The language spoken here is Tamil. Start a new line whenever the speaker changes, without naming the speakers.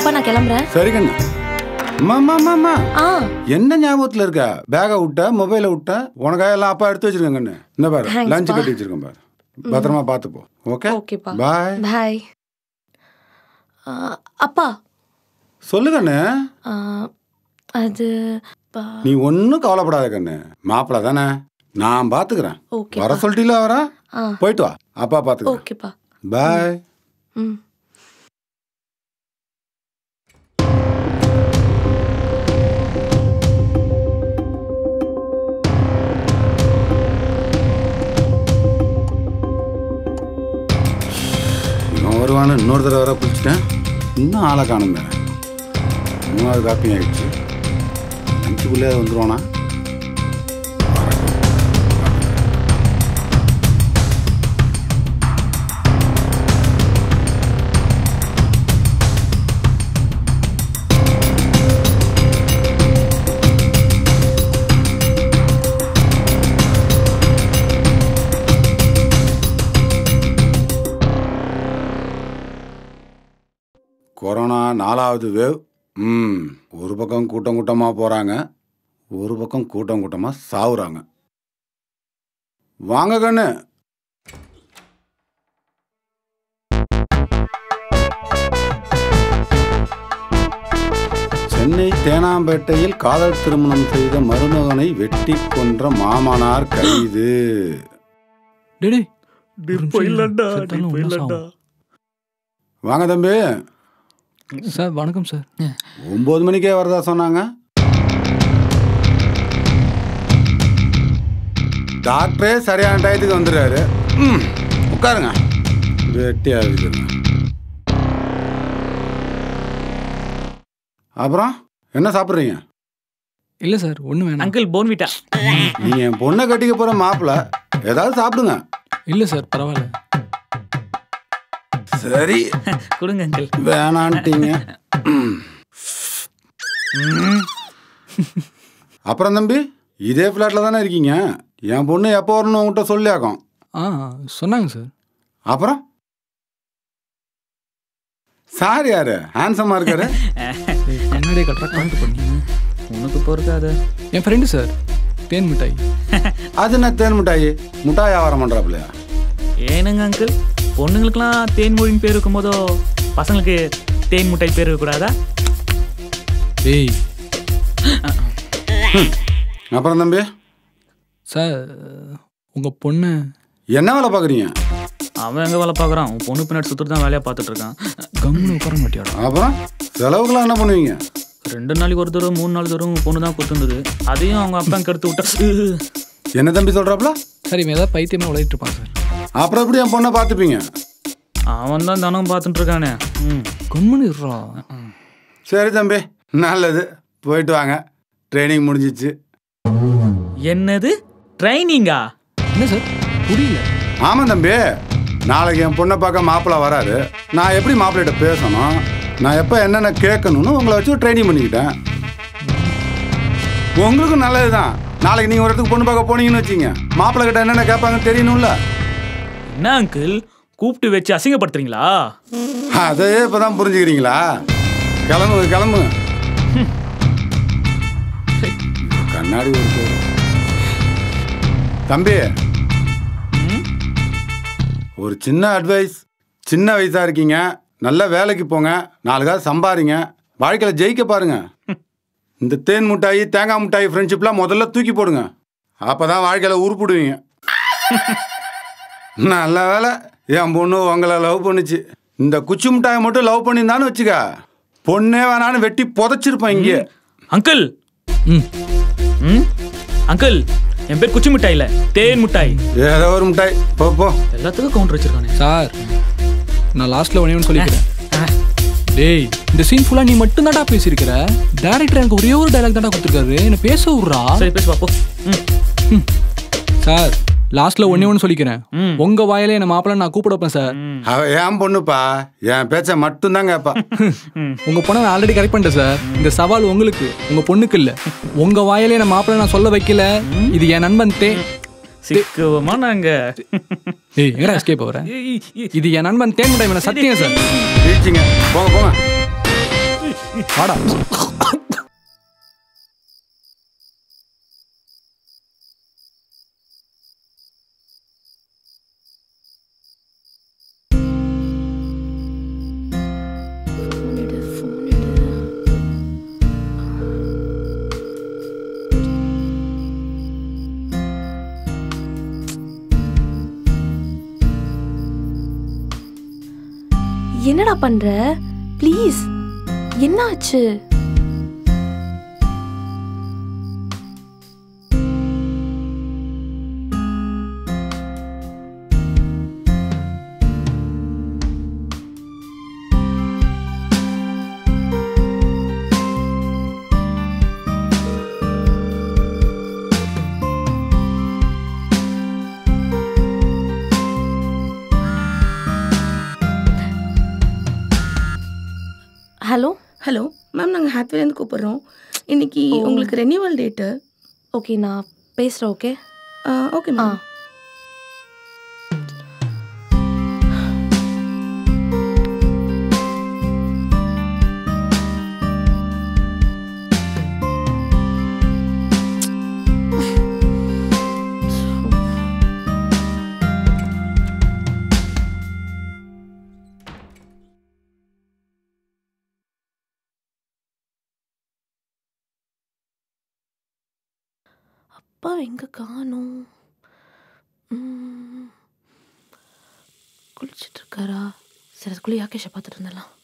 அப்பா நான் கிளம்புறேன்
சரி கண்ணு அம்மா அம்மா அம்மா அம்மா
ஆ
என்ன ஞாபகத்துல இருக்க பேகை விட்ட மொபைலை விட்ட உனக்காக எல்லாம் அப்பா எடுத்து வச்சிருக்கேன் கண்ணு இந்த பாரு
Thanks,
லஞ்ச்
பா.
கட்டி வச்சிருக்கேன் பாரு பத்திரமா பார்த்துப்போ ஓகே
ஓகேப்பா
பாய்
பாய் அப்பா
சொல்லு கண்ணு
ஆ, அது பா-
நீ ஒன்றும் கவலைப்படாத கண்ணு மாப்பிள்ள தானே நான் பார்த்துக்கிறேன்
ஓகேப்பா.
வர சொல்லிட்டீங்களா வர
ஆ
போயிட்டு வா அப்பா பார்த்துக்கிறேன்
ஓகேப்பா
பாய்
ம்
இவன் வருவான்னு இன்னொரு தடவை வர குளிச்சுட்டேன் இன்னும் ஆளை காணுங்க மூணாவது காப்பி ஆயிடுச்சு லஞ்சுக்குள்ளே வந்துருவானா கொரோனா நாலாவது வேவ் ம் ஒரு பக்கம் கூட்டம் கூட்டமாக போகிறாங்க ஒரு பக்கம் கூட்டம் கூட்டமாக சாவுறாங்க வாங்க கண்ணு சென்னை தேனாம்பேட்டையில் காதல் திருமணம் செய்த மருமகனை வெட்டி கொன்ற மாமனார் கைது
டேய் டேய்
போயிடலாம்டா,
செத்தாலும்
நீ
ஒண்ணும்
போயிடலாம்டா.
சாவும்.
வாங்க தம்பி
சார் வணக்கம் சார்
ஒன்பது மணிக்கே வரதா சொன்னாங்க டாக்டரே சரியான டயத்துக்கு வந்துடுறாரு ம், உட்காருங்க வெட்டியா இருக்குதுங்க அப்புறம் என்ன சாப்பிட்றீங்க
இல்ல சார் ஒண்ணு வேணாம்
அங்கிள் போன்விட்டா
நீங்க என் பொண்ணை கட்டிக்க போற மாப்பிள்ள ஏதாவது சாப்பிடுங்க
இல்ல சார் பரவாயில்ல
சரி
கொடுங்க அங்கிள்
வேணான்ட்டீங்க ம். அப்புறம் தம்பி இதே ஃப்ளாட்டில் தானே இருக்கீங்க என் பொண்ணு எப்போ வரணும் உங்கள்கிட்ட சொல்லியாக்கும்
ஆ சொன்னாங்க சார்
அப்புறம் சார் யாரு ஹேண்ட்ஸமாக இருக்காரு
கண்ணாடியை கரெக்டாக கவுண்ட் பண்ணி
உனக்கு பொறுக்காது
என் ஃப்ரெண்டு சார் தேன் மிட்டாய்
அது என்ன தேன் மிட்டாய் மிட்டாய் வியாபாரம் பண்ணுறாப்புலையா
ஏனுங்க அங்கிள் பொண்ணுங்களுக்குலாம் தேன் மொழின்னு பேர் இருக்கும்போதோ பசங்களுக்கு தேன் முட்டாய் பேர் இருக்கக்கூடாதா
ஏய்
அப்புறம் தம்பி
சார் உங்க பொண்ணு
என்ன வேலை பார்க்குறீங்க
அவன் எங்க வேலை பார்க்குறான் உன் பொண்ணு பின்னாடி சுற்றுட்டு தான் வேலையை பார்த்துட்டு இருக்கான்
கம்முன்னு உட்கார மாட்டியாடா
அப்புறம் செலவுக்கெல்லாம் என்ன பண்ணுவீங்க
ரெண்டு நாளைக்கு ஒரு தடவை மூணு நாள் தடவை உன் பொண்ணு தான் கொடுத்துருந்தது அதையும் அவங்க அப்பா கெடுத்து விட்டா
என்ன தம்பி சொல்கிறாப்புல
சார் இவன் ஏதாவது பைத்தியமா உழையிட்டு இருப்பான் சார்
அப்புறம் எப்படி என் பொண்ணை பார்த்துப்பீங்க
அவன் தான் தினம் பார்த்துட்டு இருக்கானே ம்
கம்முன்னு இருறா
சரி தம்பி நல்லது போயிட்டு வாங்க ட்ரைனிங் முடிஞ்சிச்சு
என்னது ட்ரைனிங்கா
என்ன சார் புரியல
ஆமாம் தம்பி நாளைக்கு என் பொண்ணை பார்க்க மாப்பிள்ளை வராரு நான் எப்படி மாப்பிள்ளைகிட்ட பேசணும் நான் எப்போ என்னென்ன கேட்கணும்னு உங்களை வச்சு ட்ரைனிங் பண்ணிக்கிட்டேன் உங்களுக்கும் நல்லது தான் நாளைக்கு நீங்கள் ஒரு இடத்துக்கு பொண்ணு பார்க்க போனீங்கன்னு வச்சிங்க மாப்பிள்ளை கிட்ட என்னென்ன கேட்பாங்கன்னு தெரியணும்ல
என்ன அங்கிள் கூப்பிட்டு வச்சு அசிங்கப்படுத்துறீங்களா
அதே இப்போ தான் புரிஞ்சுக்கிறீங்களா கிளம்புங்க கிளம்புங்க கண்ணாடி ஒரு பேரு. தம்பி ஒரு சின்ன அட்வைஸ் சின்ன வயசா இருக்கீங்க நல்ல வேலைக்கு போங்க நாலு காசு சம்பாரிங்க வாழ்க்கையில் ஜெயிக்க பாருங்க இந்த தேன் மிட்டாய் தேங்காய் மிட்டாய் ஃப்ரெண்ட்ஷிப்லாம் முதல்ல தூக்கி போடுங்க அப்பதான் வாழ்க்கையில் உருப்பிடுவீங்க நல்ல வேலை என் பொண்ணு உங்களை லவ் பண்ணுச்சு இந்த குச்சி மிட்டாயை மட்டும் லவ் பண்ணியிருந்தான்னு வச்சுக்க பொண்ணே வேணான்னு வெட்டி புதைச்சிருப்பேன் இங்கே
அங்கிள்
ம்
ம் அங்கிள் என் பேர் குச்சி மிட்டாய் இல்ல தேன் மிட்டாய்
ஏதோ ஒரு மிட்டாய் போ போ
எல்லாத்துக்கும் கவுண்டர் வச்சிருக்கானே
சார் நான் லாஸ்ட்ல ஒண்ணே ஒன்று சொல்லிக்கிறேன் டேய் இந்த சீன் ஃபுல்லா நீ மட்டும் தான்டா பேசியிருக்கிற டேரக்டர் எனக்கு ஒரே ஒரு டைலாக் தான்டா கொடுத்துருக்காரு என்ன பேச விட்றா
சரி பேசு பாப்போ ம்
சார் லாஸ்ட்ல ஒண்ணே ஒன்று சொல்லிக்கிறேன்
ம்.
உங்க வாயிலே என்ன மாப்பிள்ள நான் கூப்பிட வைப்பேன் சார்
அவ என் பொண்ணுப்பா என் பேச்ச மட்டும்தான் கேட்பா
உங்க பொண்ணை நான் ஆல்ரெடி கரெக்ட் பண்ணிட்டேன் சார் இந்த சவால் உங்களுக்கு உங்க பொண்ணுக்கு இல்ல உங்க வாயிலே என்ன மாப்பிள்ள நான் சொல்ல வைக்கல இது என் நண்பன் தே
சிக்குவமா நாங்க
ஏய் எங்கடா எஸ்கேப் வர
ஏய், ஏய்,
இது என் நண்பன் தேன் மிட்டாய் மேல சத்தியம் சார்
வீழ்ச்சிங்க போங்க போங்க
வாடா
ஃபோன் எடு ஃபோன் எடு என்னடா பண்ற ப்ளீஸ் என்ன ஆச்சு ஹலோ
ஹலோ மேம் நாங்கள் ஹாத்வேலேருந்து கூப்பிட்றோம் இன்னைக்கு
ஓ.
உங்களுக்கு ரெனியூவல் டேட்டு
ஓகே நான் பேசுகிறேன் ஓகே
ஓகே
ஆ
மேம்
அப்பா எங்க காணோம் ம். குளிச்சிட்டு இருக்காரா சரி அதுக்குள்ளே யாகேஷை பார்த்துட்டு இருந்தலாம்